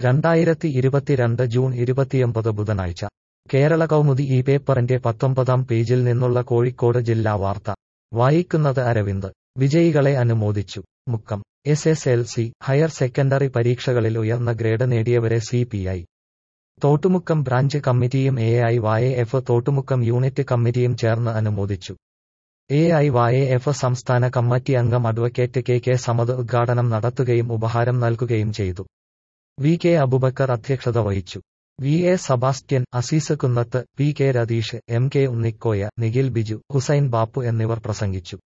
രണ്ടായിരത്തി ഇരുപത്തിരണ്ട് ജൂൺ ഇരുപത്തിയൊമ്പത് ബുധനാഴ്ച കേരള കൗമുദി ഈ പേപ്പറിന്റെ പത്തൊമ്പതാം പേജിൽ നിന്നുള്ള കോഴിക്കോട് ജില്ലാ വാർത്ത വായിക്കുന്നത് അരവിന്ദ് വിജയികളെ അനുമോദിച്ചു Mukkam S S L C higher secondary പരീക്ഷകളിൽ ഉയർന്ന ഗ്രേഡ് നേടിയവരെ C P I Thottumukkam branch കമ്മിറ്റിയും A I Y F Thottumukkam unit കമ്മിറ്റിയും ചേർന്ന് അനുമോദിച്ചു എ ഐ വായ എഫ് സംസ്ഥാന കമ്മിറ്റി അംഗം അഡ്വക്കേറ്റ് കെ കെ സമദ് ഉദ്ഘാടനം നടത്തുകയും ഉപഹാരം നൽകുകയും ചെയ്തു വി കെ അബുബക്കർ അധ്യക്ഷത വഹിച്ചു V A Sebastian Aziz Kunnath P K Ratheesh M K Unnikoya Nikhil Biju Hussain Bappu എന്നിവർ പ്രസംഗിച്ചു